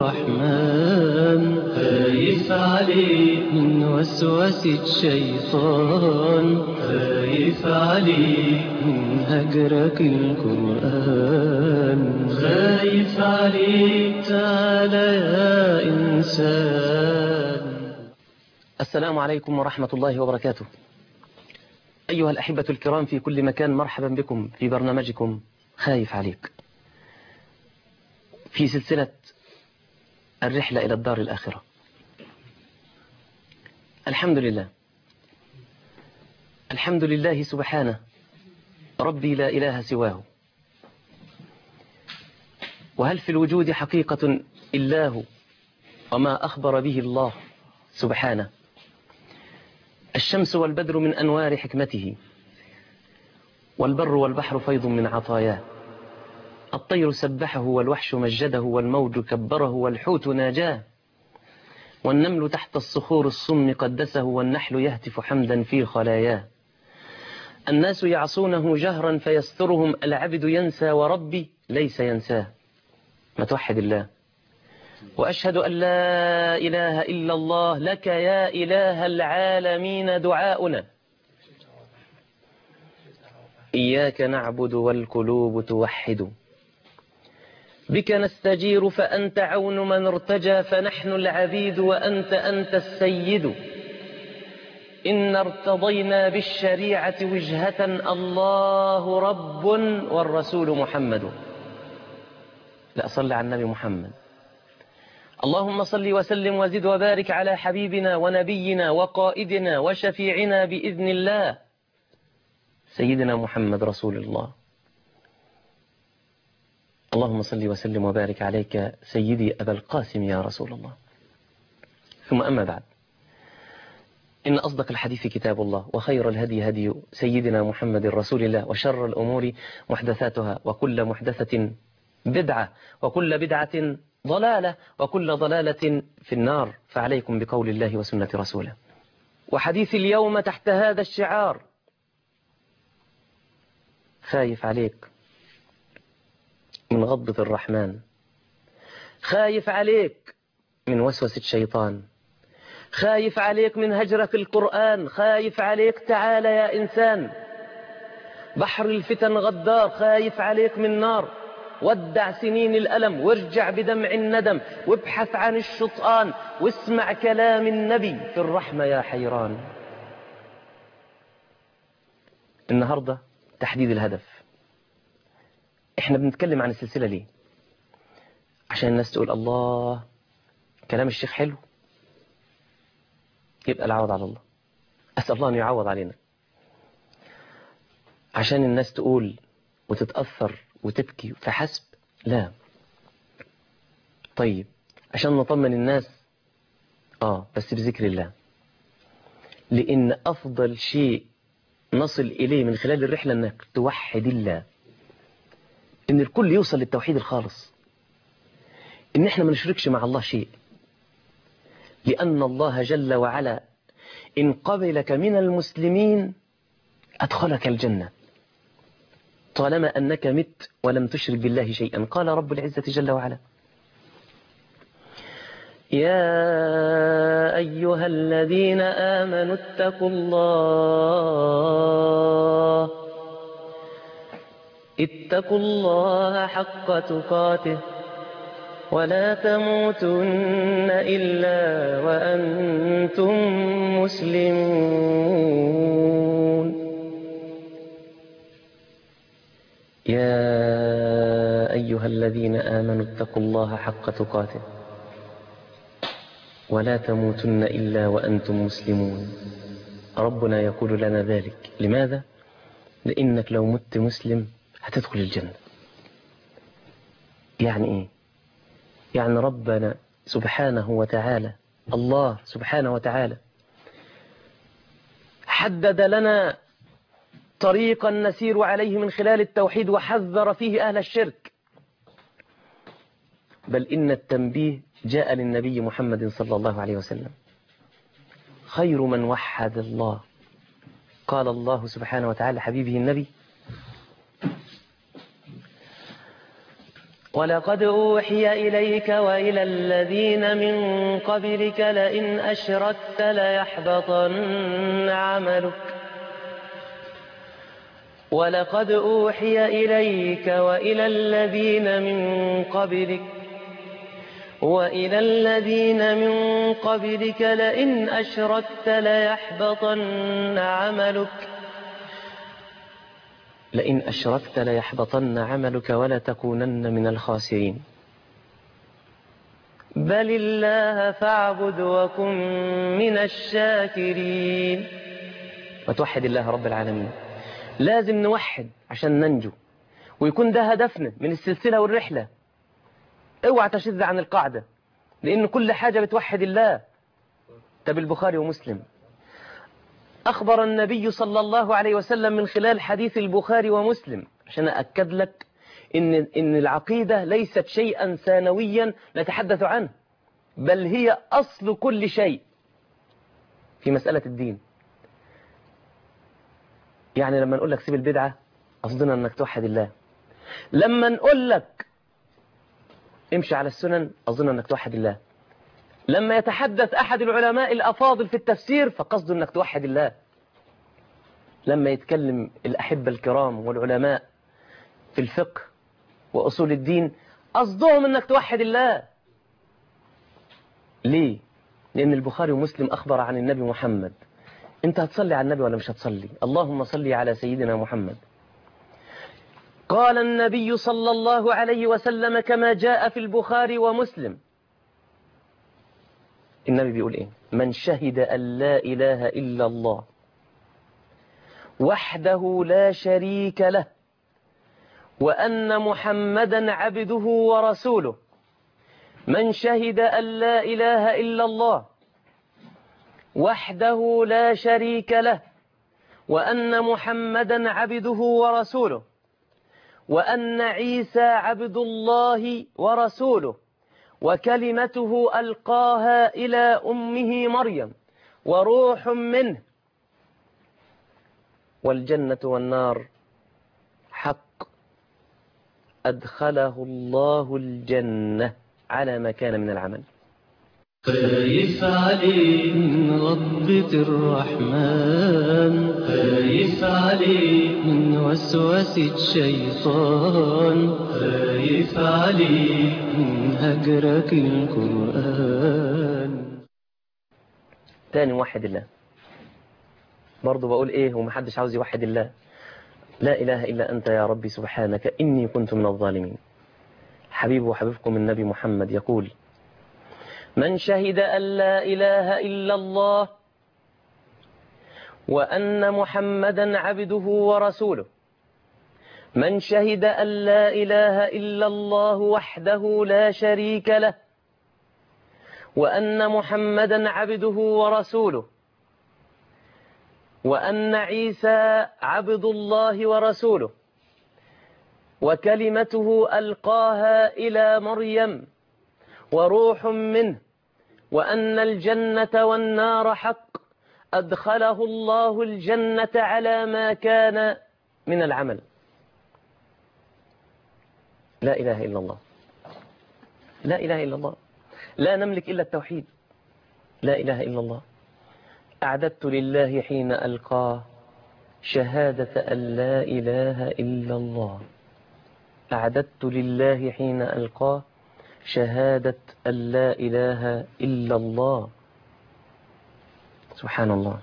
الرحمن خايف عليك من وسوسة الشيطان خايف عليك من هجرك القرآن خايف عليك تعالى يا إنسان السلام عليكم ورحمة الله وبركاته أيها الأحبة الكرام في كل مكان مرحبا بكم في برنامجكم خايف عليك في سلسلة الرحلة إلى الدار الآخرة الحمد لله الحمد لله سبحانه ربي لا إله سواه وهل في الوجود حقيقة إلا هو وما أخبر به الله سبحانه الشمس والبدر من أنوار حكمته والبر والبحر فيض من عطاياه الطير سبحه والوحش مجده والموج كبره والحوت ناجاه والنمل تحت الصخور الصم قدسه والنحل يهتف حمدا في خلاياه الناس يعصونه جهرا فيسترهم العبد ينسى وربي ليس ينساه ما توحد الله وأشهد أن لا إله إلا الله لك يا إله العالمين دعاؤنا إياك نعبد والقلوب توحد بك نستجير فأنت عون من ارتجى فنحن العبيد وأنت أنت السيد إن ارتضينا بالشريعة وجهة الله رب والرسول محمد لا صل على النبي محمد اللهم صل وسلم وزد وبارك على حبيبنا ونبينا وقائدنا وشفيعنا بإذن الله سيدنا محمد رسول الله اللهم صل وسلم وبارك عليك سيدي أبا القاسم يا رسول الله ثم أما بعد إن أصدق الحديث كتاب الله وخير الهدي هدي سيدنا محمد رسول الله وشر الأمور محدثاتها وكل محدثة بدعة وكل بدعة ضلالة وكل ضلالة في النار فعليكم بقول الله وسنة رسوله وحديث اليوم تحت هذا الشعار خايف عليك من غضبة الرحمن خايف عليك من وسوسة الشيطان خايف عليك من هجرك القرآن خايف عليك تعال يا إنسان بحر الفتن غدار خايف عليك من نار ودع سنين الألم وارجع بدمع الندم وابحث عن الشطآن واسمع كلام النبي في الرحمة يا حيران النهاردة تحديد الهدف احنا بنتكلم عن السلسلة ليه عشان الناس تقول الله كلام الشيخ حلو يبقى العوض على الله أسأل الله أن يعوض علينا عشان الناس تقول وتتأثر وتبكي فحسب لا طيب عشان نطمن الناس آه بس بذكر الله لأن أفضل شيء نصل إليه من خلال الرحلة أنك توحد الله إن الكل يوصل للتوحيد الخالص إن إحنا ما نشركش مع الله شيء لأن الله جل وعلا إن قبلك من المسلمين أدخلك الجنة طالما أنك مت ولم تشرك بالله شيئا قال رب العزة جل وعلا يا أيها الذين آمنوا اتقوا الله اتقوا الله حق تقاته ولا تموتن إلا وأنتم مسلمون يا أيها الذين آمنوا اتقوا الله حق تقاته ولا تموتن إلا وأنتم مسلمون ربنا يقول لنا ذلك لماذا؟ لأنك لو مت مسلم هتدخل الجنة يعني إيه؟ يعني ربنا سبحانه وتعالى الله سبحانه وتعالى حدد لنا طريقا نسير عليه من خلال التوحيد وحذر فيه أهل الشرك بل إن التنبيه جاء للنبي محمد صلى الله عليه وسلم خير من وحد الله قال الله سبحانه وتعالى حبيبه النبي ولقد أوحي إليك وإلى الذين من قبلك لئن أشركت ليحبطن عملك ولقد أوحي إليك وإلى الذين من قبلك وإلى الذين من قبلك لئن أشركت ليحبطن عملك لئن أشركت ليحبطن عملك ولا تكونن من الخاسرين بل الله فاعبد وكن من الشاكرين وتوحد الله رب العالمين لازم نوحد عشان ننجو ويكون ده هدفنا من السلسلة والرحلة اوعى تشذ عن القاعدة لأن كل حاجة بتوحد الله طب البخاري ومسلم أخبر النبي صلى الله عليه وسلم من خلال حديث البخاري ومسلم عشان أكد لك إن, إن العقيدة ليست شيئا ثانويا نتحدث عنه بل هي أصل كل شيء في مسألة الدين يعني لما نقول لك سيب البدعة قصدنا أنك توحد الله لما نقول لك امشي على السنن قصدنا أنك توحد الله لما يتحدث أحد العلماء الأفاضل في التفسير فقصده أنك توحد الله لما يتكلم الأحبة الكرام والعلماء في الفقه وأصول الدين قصدهم أنك توحد الله ليه؟ لأن البخاري ومسلم أخبر عن النبي محمد أنت هتصلي على النبي ولا مش هتصلي اللهم صلي على سيدنا محمد قال النبي صلى الله عليه وسلم كما جاء في البخاري ومسلم النبي بيقول ايه من شهد أن لا إله إلا الله وحده لا شريك له وأن محمدا عبده ورسوله من شهد أن لا إله إلا الله وحده لا شريك له وأن محمدا عبده ورسوله وأن عيسى عبد الله ورسوله وكلمته ألقاها إلى أمه مريم وروح منه والجنة والنار حق أدخله الله الجنة على ما كان من العمل خايف عليك من غضبة الرحمن خايف عليك من وسوسة الشيطان خايف عليك من هجرك القرآن تاني موحد الله برضه بقول ايه ومحدش عاوز يوحد الله لا إله إلا أنت يا ربي سبحانك إني كنت من الظالمين حبيب وحبيبكم النبي محمد يقول من شهد أن لا إله إلا الله وأن محمدا عبده ورسوله من شهد أن لا إله إلا الله وحده لا شريك له وأن محمدا عبده ورسوله وأن عيسى عبد الله ورسوله وكلمته ألقاها إلى مريم وروح منه وأن الجنة والنار حق أدخله الله الجنة على ما كان من العمل لا إله إلا الله لا إله إلا الله لا نملك إلا التوحيد لا إله إلا الله أعددت لله حين ألقاه شهادة أن لا إله إلا الله أعددت لله حين ألقاه شهادة أن لا إله إلا الله سبحان الله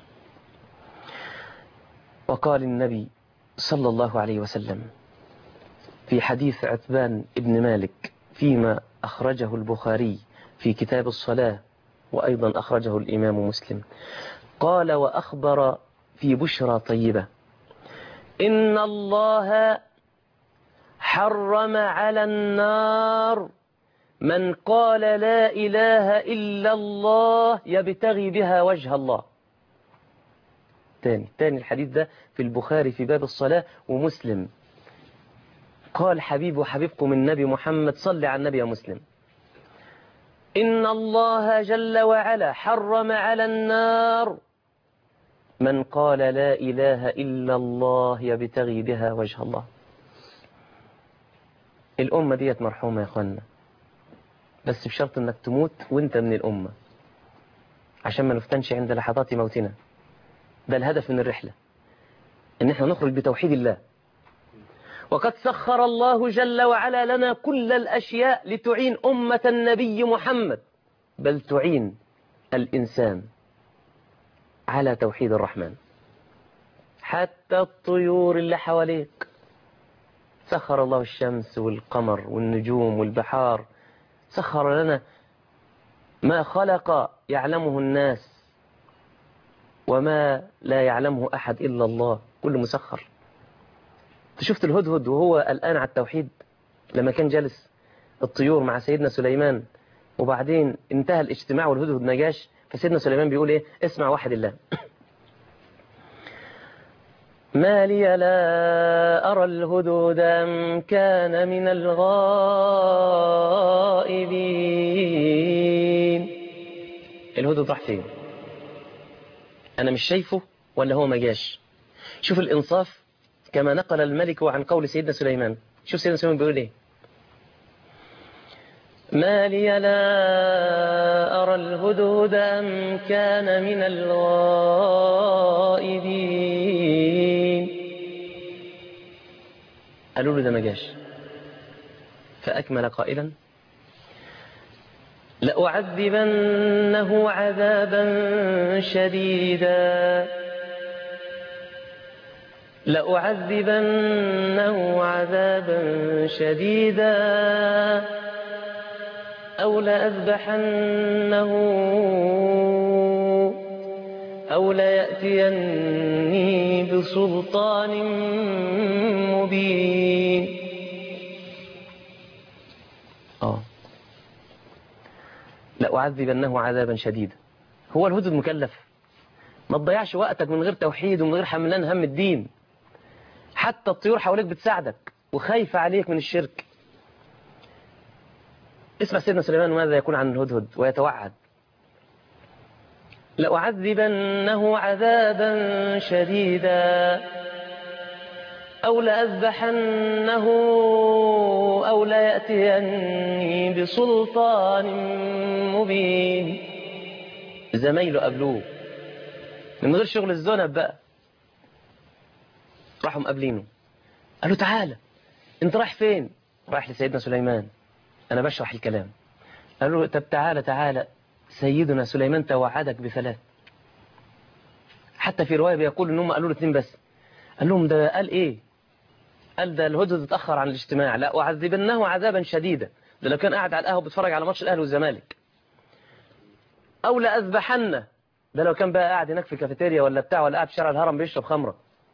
وقال النبي صلى الله عليه وسلم في حديث عتبان ابن مالك فيما أخرجه البخاري في كتاب الصلاة وأيضا أخرجه الإمام مسلم قال وأخبر في بشرى طيبة إن الله حرم على النار من قال لا إله إلا الله يبتغي بها وجه الله تاني تاني الحديث ده في البخاري في باب الصلاة ومسلم قال حبيب وحبيبكم النبي محمد صلى على النبي يا مسلم إن الله جل وعلا حرم على النار من قال لا إله إلا الله يبتغي بها وجه الله الأمة ديت مرحومة يا أخوانا بس بشرط أنك تموت وانت من الأمة عشان ما نفتنش عند لحظات موتنا ده الهدف من الرحلة ان احنا نخرج بتوحيد الله وقد سخر الله جل وعلا لنا كل الأشياء لتعين أمة النبي محمد بل تعين الإنسان على توحيد الرحمن حتى الطيور اللي حواليك سخر الله الشمس والقمر والنجوم والبحار سخر لنا ما خلق يعلمه الناس وما لا يعلمه أحد إلا الله كل مسخر شفت الهدهد وهو الآن على التوحيد لما كان جالس الطيور مع سيدنا سليمان وبعدين انتهى الاجتماع والهدهد نجاش فسيدنا سليمان بيقول ايه اسمع واحد الله ما لي لا أرى الهدهد أم كان من الغائبين الهدهد راح فين أنا مش شايفه ولا هو ما جاش شوف الإنصاف كما نقل الملك عن قول سيدنا سليمان شوف سيدنا سليمان بيقول ايه ما لي لا أرى الهدهد أم كان من الغائبين قالوا له ده ما جاش فأكمل قائلا لأعذبنه عذابا شديدا لأعذبنه عذابا شديدا أو لأذبحنه أو ليأتيني بسلطان مبين آه لأعذبنه عذابا شديدا هو الهدد مكلف ما تضيعش وقتك من غير توحيد ومن غير حملان هم الدين حتى الطيور حواليك بتساعدك وخايفة عليك من الشرك اسمع سيدنا سليمان ماذا يكون عن الهدهد ويتوعد لأعذبنه عذابا شديدا أو لأذبحنه أو ليأتيني بسلطان مبين زمايله قبلوه من غير شغل الزنب بقى راحوا مقابلينه قالوا تعالى انت رايح فين رايح لسيدنا سليمان انا بشرح الكلام قالوا طب تعالى تعالى سيدنا سليمان توعدك بثلاث حتى في رواية بيقول ان هم قالوا له اثنين بس قال لهم ده قال ايه قال ده الهدهد اتأخر عن الاجتماع لا وعذبناه عذابا شديدا ده لو كان قاعد على القهوة بيتفرج على ماتش الاهلي والزمالك او لأذبحنه ده لو كان بقى قاعد هناك في كافيتيريا ولا بتاع ولا قاعد في شارع الهرم بيشرب خمره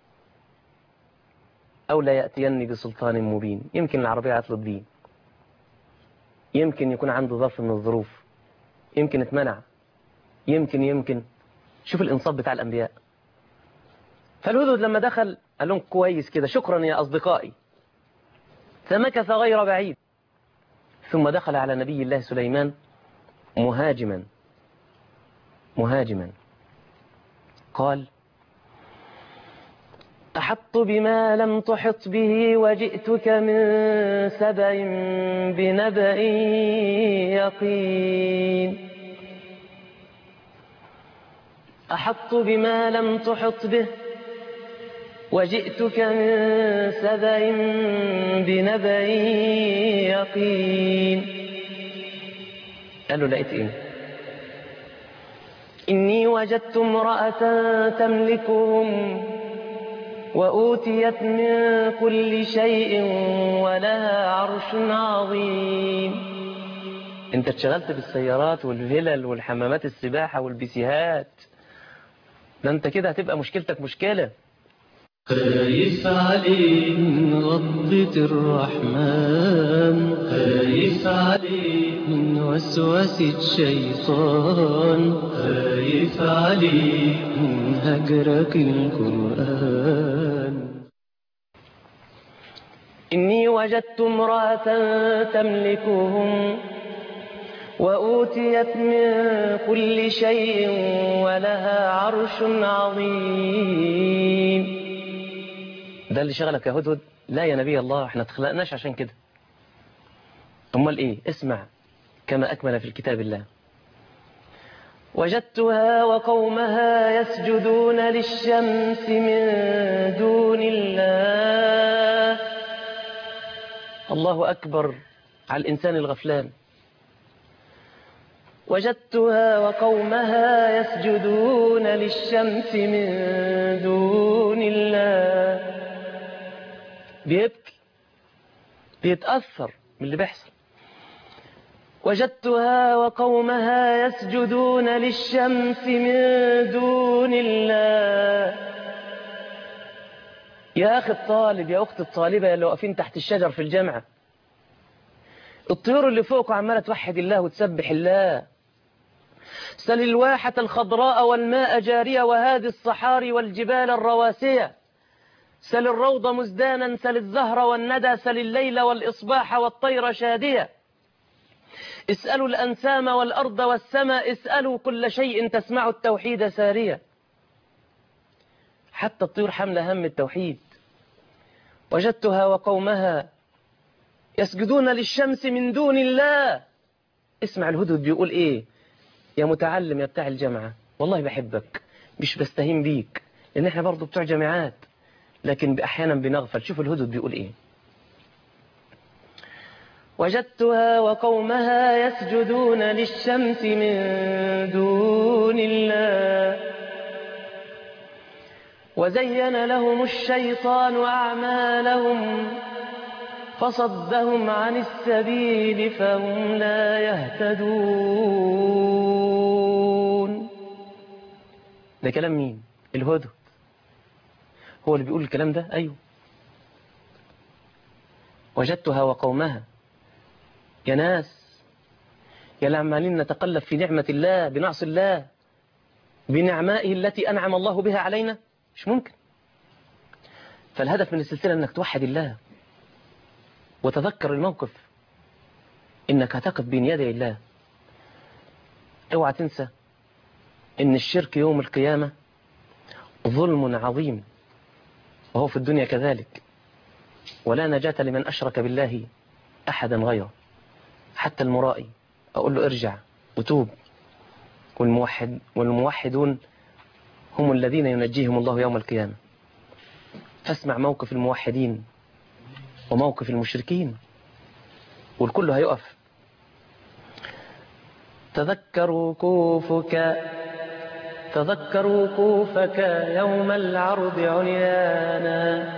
أو لا يأتيني بسلطان مبين يمكن العربية عطلت بيه يمكن يكون عنده ظرف من الظروف يمكن اتمنع يمكن يمكن شوف الإنصاف بتاع الأنبياء فالهدهد لما دخل قال لهم كويس كده شكرا يا أصدقائي فمكث غير بعيد ثم دخل على نبي الله سليمان مهاجما مهاجما قال أحط بما لم تحط به وجئتك من سبع بنبأ يقين أحط بما لم تحط به وجئتك من سبع بنبأ يقين قال له لقيت ايه إني وجدت امرأة تملكهم وأوتيت من كل شيء ولها عرش عظيم انت اتشغلت بالسيارات والفلل والحمامات السباحة والبيسيهات ده انت كده هتبقى مشكلتك مشكلة خايف عليه من غضبة الرحمن خايف عليه من وسوسة الشيطان خايف عليه من هجرك القرآن إني وجدت امرأة تملكهم وأوتيت من كل شيء ولها عرش عظيم ده اللي شغلك يا هدهد لا يا نبي الله احنا اتخلقناش عشان كده أمال إيه اسمع كما أكمل في الكتاب الله وجدتها وقومها يسجدون للشمس من دون الله الله أكبر على الإنسان الغفلان وجدتها وقومها يسجدون للشمس من دون الله بيبكي بيتأثر من اللي بيحصل وجدتها وقومها يسجدون للشمس من دون الله يا أخي الطالب يا أخت الطالبة اللي واقفين تحت الشجر في الجامعة الطيور اللي فوق عمالة توحد الله وتسبح الله سل الواحة الخضراء والماء جارية وهذه الصحاري والجبال الرواسية سل الروض مزدانا سل الزهر والندى سل الليل والإصباح والطير شادية اسألوا الأنسام والأرض والسماء اسألوا كل شيء تسمع التوحيد سارية حتى الطيور حمل هم التوحيد وجدتها وقومها يسجدون للشمس من دون الله اسمع الهدد بيقول ايه يا متعلم يا بتاع الجامعة والله بحبك مش بستهين بيك لان احنا برضو بتوع جامعات لكن احيانا بنغفل شوف الهدد بيقول ايه وجدتها وقومها يسجدون للشمس من دون الله وزين لهم الشيطان أعمالهم فصدهم عن السبيل فهم لا يهتدون ده كلام مين الهدهد هو اللي بيقول الكلام ده أيوه وجدتها وقومها يا ناس يا اللي عمالين نتقلب في نعمة الله بنعص الله بنعمائه التي أنعم الله بها علينا مش ممكن فالهدف من السلسلة أنك توحد الله وتذكر الموقف إنك هتقف بين يدي الله اوعى تنسى إن الشرك يوم القيامة ظلم عظيم وهو في الدنيا كذلك ولا نجاة لمن أشرك بالله أحدا غيره حتى المرائي أقول له ارجع وتوب والموحد والموحدون هم الذين ينجيهم الله يوم القيامة فاسمع موقف الموحدين وموقف المشركين والكل هيقف تذكر وقوفك تذكر وقوفك يوم العرض عريانا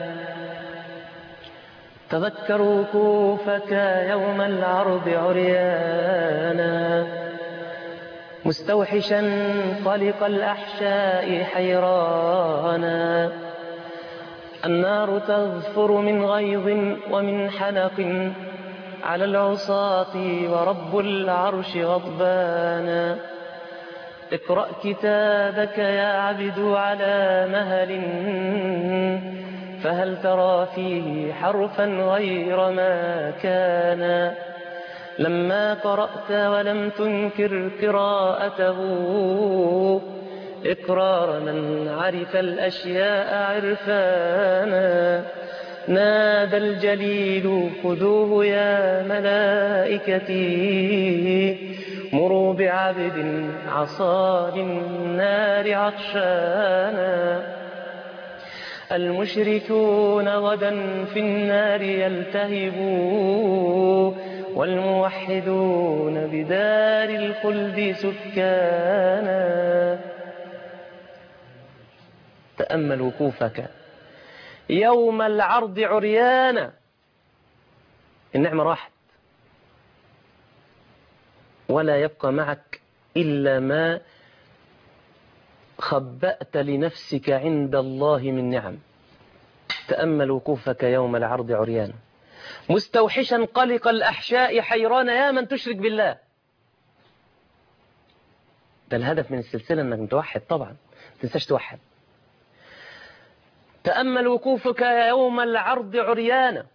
تذكر وقوفك يوم العرض عريانا مستوحشا طلق الأحشاء حيرانا النار تغفر من غيظ ومن حنق على العصاة ورب العرش غضبانا اقرأ كتابك يا عبد على مهل فهل ترى فيه حرفا غير ما كان لما قرأت ولم تنكر قراءته إقرار من عرف الأشياء عرفانا نادى الجليل خذوه يا ملائكتي مروا بعبد عصا للنار عطشانا المشركون غدا في النار يلتهبوا والموحدون بدار الخلد سكانا تأمل وقوفك يوم العرض عريانا النعمة راحت ولا يبقى معك إلا ما خبأت لنفسك عند الله من نعم تأمل وقوفك يوم العرض عريانا مستوحشا قلق الأحشاء حيران يا من تشرك بالله ده الهدف من السلسلة أنك توحد طبعا تنساش توحد تأمل وقوفك يوم العرض عريانا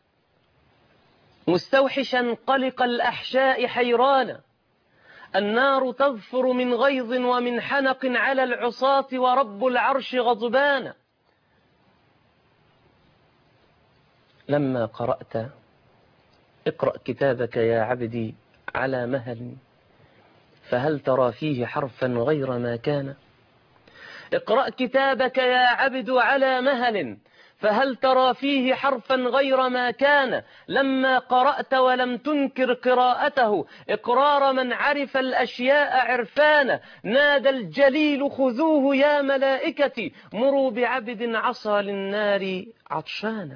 مستوحشا قلق الأحشاء حيرانا النار تظفر من غيظ ومن حنق على العصاة ورب العرش غضبان لما قرأت اقرأ كتابك يا عبدي على مهل فهل ترى فيه حرفا غير ما كان اقرأ كتابك يا عبد على مهل فهل ترى فيه حرفا غير ما كان لما قرأت ولم تنكر قراءته إقرار من عرف الأشياء عرفانا نادى الجليل خذوه يا ملائكتي مروا بعبد عصى للنار عطشانا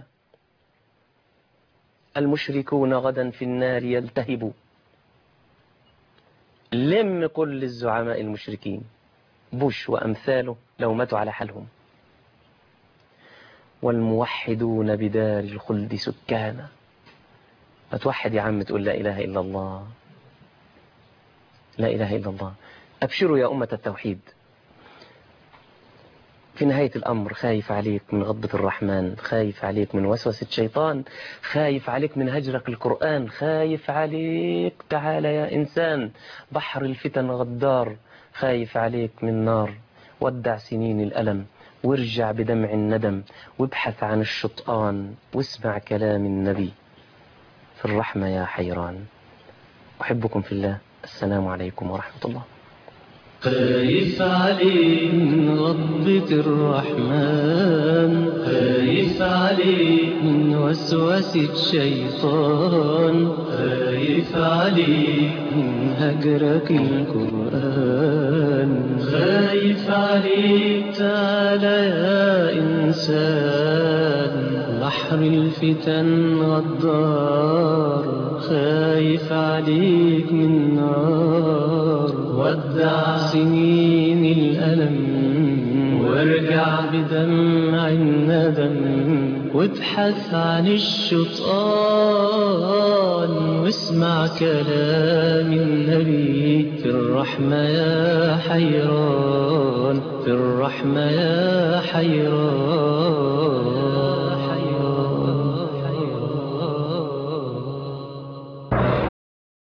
المشركون غدا في النار يلتهبوا لم كل الزعماء المشركين بوش وأمثاله لو ماتوا على حالهم والموحدون بدار الخلد سكانا فتوحد يا عم تقول لا إله إلا الله لا إله إلا الله أبشروا يا أمة التوحيد في نهاية الأمر خايف عليك من غضبة الرحمن خايف عليك من وسوسة الشيطان خايف عليك من هجرك القرآن خايف عليك تعال يا إنسان بحر الفتن غدار خايف عليك من نار ودع سنين الألم وارجع بدمع الندم وابحث عن الشطآن واسمع كلام النبي في الرحمة يا حيران أحبكم في الله السلام عليكم ورحمة الله خايف عليك من غضبة الرحمن خايف عليك من وسوسة الشيطان خايف عليك من هجرك القرآن خايف عليك تعالى يا إنسان بحر الفتن غدار خايف عليك من نار ودع سنين الألم وارجع بدمع الندم وابحث عن الشطآن واسمع كلام النبي في الرحمة يا حيران في الرحمة يا حيران